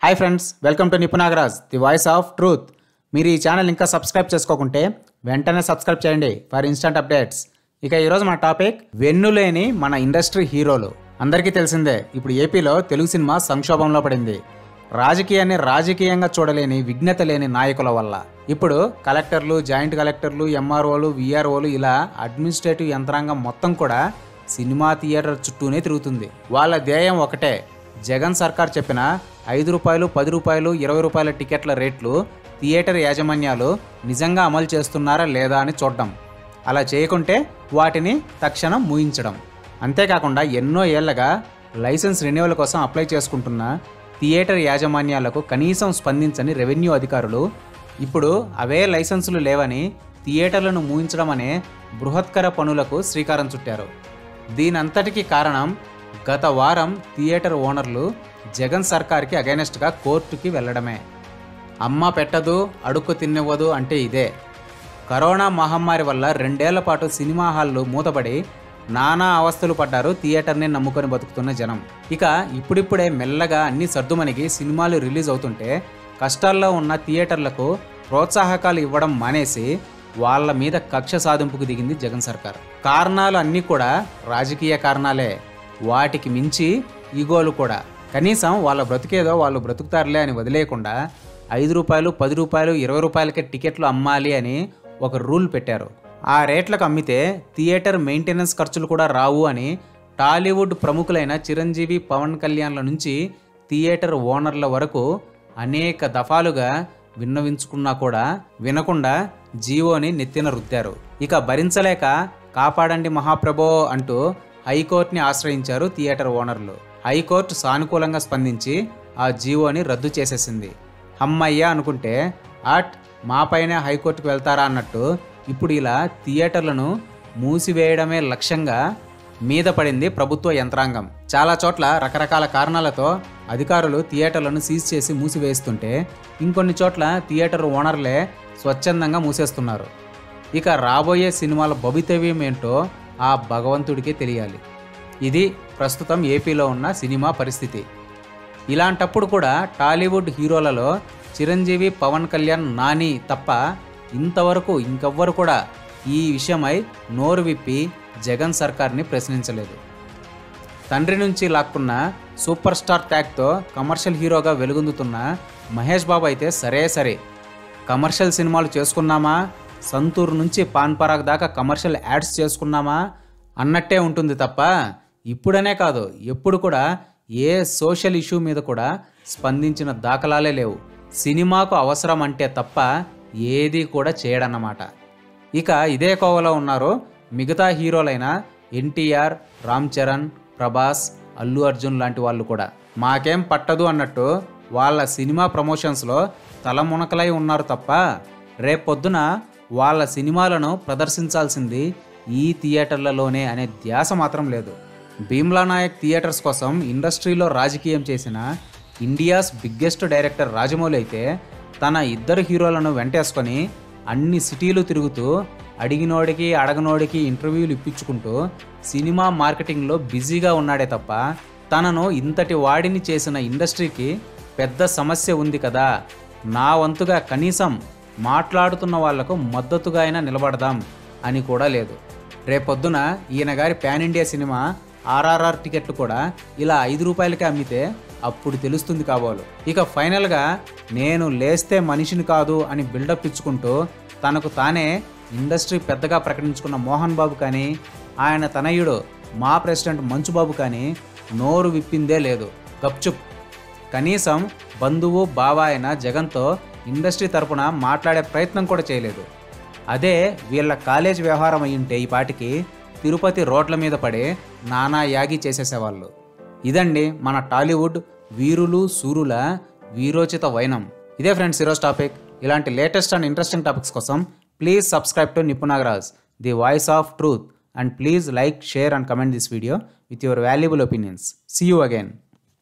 hi friends welcome to Nipunagaraj the voice of truth మీరు ఈ channel ఇంకా సబ్స్క్రైబ్ చేసుకోకుంటే వెంటనే సబ్స్క్రైబ్ చేయండి ఫర్ ఇన్స్టంట్ అప్డేట్స్ ఇక ఈరోజు మన టాపిక్ వెన్నులేని మన ఇండస్ట్రీ హీరోలు అందరికీ తెలిసిందే ఇప్పుడు ఏపీలో తెలుగు సినిమా సంక్షోభంలో పడింది రాజకీయాన్ని రాజకీయంగా చూడలేని విఘ్నత లేని నాయకుల వల్ల ఇప్పుడు కలెక్టర్లు జాయింట్ కలెక్టర్లు ఎంఆర్ఓలు విఆర్ఓలు ఇలా అడ్మినిస్ట్రేటివ్ యంత్రాంగం మొత్తం కూడా సినిమా థియేటర్ చుట్టూనే తిరుగుతుంది వాళ్ళ ధ్యేయం ఒకటే జగన్ సర్కార్ చెప్పిన ఐదు రూపాయలు పది రూపాయలు ఇరవై రూపాయల టికెట్ల రేట్లు థియేటర్ యాజమాన్యాలు నిజంగా అమలు చేస్తున్నారా లేదా అని చూడడం అలా చేయకుంటే వాటిని తక్షణం ముయించడం అంతేకాకుండా ఎన్నో ఏళ్లగా లైసెన్స్ రెన్యువల్ కోసం అప్లై చేసుకుంటున్న థియేటర్ యాజమాన్యాలకు కనీసం స్పందించని రెవెన్యూ అధికారులు ఇప్పుడు అవే లైసెన్సులు లేవని థియేటర్లను మూయించడం అనే బృహత్కర పనులకు శ్రీకారం చుట్టారు దీనంతటికీ కారణం గత వారం థియేటర్ ఓనర్లు జగన్ సర్కార్కి అగైనెస్ట్గా కోర్టుకి వెళ్ళడమే అమ్మ పెట్టదు అడుక్కు తినివ్వదు అంటే ఇదే కరోనా మహమ్మారి వల్ల రెండేళ్ల పాటు సినిమా హాళ్ళు మూతపడి నానా అవస్థలు పడ్డారు థియేటర్ని నమ్ముకొని బతుకుతున్న జనం ఇక ఇప్పుడిప్పుడే మెల్లగా అన్ని సర్దుమణిగి సినిమాలు రిలీజ్ అవుతుంటే కష్టాల్లో ఉన్న థియేటర్లకు ప్రోత్సాహకాలు ఇవ్వడం మానేసి వాళ్ళ మీద కక్ష సాధింపుకు దిగింది జగన్ సర్కార్ కారణాలు అన్నీ కూడా రాజకీయ కారణాలే వాటికి మించి ఈగోలు కూడా కనీసం వాళ్ళ బ్రతికేదో వాళ్ళు బ్రతుకుతారులే అని వదిలేయకుండా ఐదు రూపాయలు పది రూపాయలు ఇరవై రూపాయలకే టికెట్లు అమ్మాలి అని ఒక రూల్ పెట్టారు ఆ రేట్లకు అమ్మితే థియేటర్ మెయింటెనెన్స్ ఖర్చులు కూడా రావు అని టాలీవుడ్ ప్రముఖులైన చిరంజీవి పవన్ కళ్యాణ్ల నుంచి థియేటర్ ఓనర్ల వరకు అనేక దఫాలుగా విన్నవించుకున్నా కూడా వినకుండా జీవోని నెత్తిన రుద్దారు ఇక భరించలేక కాపాడండి మహాప్రభో అంటూ హైకోర్టుని ఆశ్రయించారు థియేటర్ ఓనర్లు హైకోర్టు సానుకూలంగా స్పందించి ఆ జీవోని రద్దు చేసేసింది అమ్మయ్య అనుకుంటే అట్ మాపైనే హైకోర్టుకు వెళ్తారా అన్నట్టు ఇప్పుడు ఇలా థియేటర్లను మూసివేయడమే లక్ష్యంగా మీద పడింది ప్రభుత్వ యంత్రాంగం చాలా చోట్ల రకరకాల కారణాలతో అధికారులు థియేటర్లను సీజ్ చేసి మూసివేస్తుంటే ఇంకొన్ని చోట్ల థియేటర్ ఓనర్లే స్వచ్ఛందంగా మూసేస్తున్నారు ఇక రాబోయే సినిమాల భవితవ్యం ఏంటో ఆ భగవంతుడికే తెలియాలి ఇది ప్రస్తుతం ఏపీలో ఉన్న సినిమా పరిస్థితి ఇలాంటప్పుడు కూడా టాలీవుడ్ హీరోలలో చిరంజీవి పవన్ కళ్యాణ్ నాని తప్ప ఇంతవరకు ఇంకెవ్వరు కూడా ఈ విషయమై నోరు విప్పి జగన్ సర్కార్ని ప్రశ్నించలేదు తండ్రి నుంచి లాక్కున్న సూపర్ స్టార్ ట్యాగ్తో కమర్షియల్ హీరోగా వెలుగొందుతున్న మహేష్ బాబు అయితే సరే సరే కమర్షియల్ సినిమాలు చేసుకున్నామా సంతూర్ నుంచి పాన్ పరాగ్ దాకా కమర్షియల్ యాడ్స్ చేసుకున్నామా అన్నట్టే ఉంటుంది తప్ప ఇప్పుడనే కాదు ఎప్పుడు కూడా ఏ సోషల్ ఇష్యూ మీద కూడా స్పందించిన దాఖలాలే లేవు సినిమాకు అవసరం అంటే తప్ప ఏది కూడా చేయడన్నమాట ఇక ఇదే కోవలో ఉన్నారు మిగతా హీరోలైన ఎన్టీఆర్ రామ్ చరణ్ ప్రభాస్ అల్లు అర్జున్ లాంటి వాళ్ళు కూడా మాకేం పట్టదు అన్నట్టు వాళ్ళ సినిమా ప్రమోషన్స్లో తలమునకలై ఉన్నారు తప్ప రేపొద్దున వాళ్ళ సినిమాలను ప్రదర్శించాల్సింది ఈ థియేటర్లలోనే అనే ధ్యాస మాత్రం లేదు భీమ్లా నాయక్ థియేటర్స్ కోసం ఇండస్ట్రీలో రాజకీయం చేసిన ఇండియాస్ బిగ్గెస్ట్ డైరెక్టర్ రాజమౌళి అయితే తన ఇద్దరు హీరోలను వెంటేసుకొని అన్ని సిటీలు తిరుగుతూ అడిగినోడికి అడగనోడికి ఇంటర్వ్యూలు ఇప్పించుకుంటూ సినిమా మార్కెటింగ్లో బిజీగా ఉన్నాడే తప్ప తనను ఇంతటి వాడిని చేసిన ఇండస్ట్రీకి పెద్ద సమస్య ఉంది కదా నా వంతుగా కనీసం మాట్లాడుతున్న వాళ్లకు మద్దతుగా అయినా నిలబడదాం అని కూడా లేదు రేపొద్దున ఈయన గారి పాన్ ఇండియా సినిమా ఆర్ఆర్ఆర్ టికెట్లు కూడా ఇలా ఐదు రూపాయలకే అమ్మితే అప్పుడు తెలుస్తుంది కాబోలు ఇక ఫైనల్గా నేను లేస్తే మనిషిని కాదు అని బిల్డప్ ఇచ్చుకుంటూ తనకు తానే ఇండస్ట్రీ పెద్దగా ప్రకటించుకున్న మోహన్ బాబు కానీ ఆయన తనయుడు మా ప్రెసిడెంట్ మంచుబాబు కానీ నోరు విప్పిందే లేదు గప్చుప్ కనీసం బంధువు బావ అయిన జగన్తో ఇండస్ట్రీ తరపున మాట్లాడే ప్రయత్నం కూడా చేయలేదు అదే వీళ్ళ కాలేజ్ వ్యవహారం అయ్యుంటే ఈ పాటికి తిరుపతి రోడ్ల మీద పడి నానా యాగి చేసేసేవాళ్ళు ఇదండి మన టాలీవుడ్ వీరులు సూరుల వీరోచిత వైనం ఇదే ఫ్రెండ్స్ ఈరోజు టాపిక్ ఇలాంటి లేటెస్ట్ అండ్ ఇంట్రెస్టింగ్ టాపిక్స్ కోసం please subscribe to Nipunagaraj the voice of truth and please like share and comment this video with your valuable opinions see you again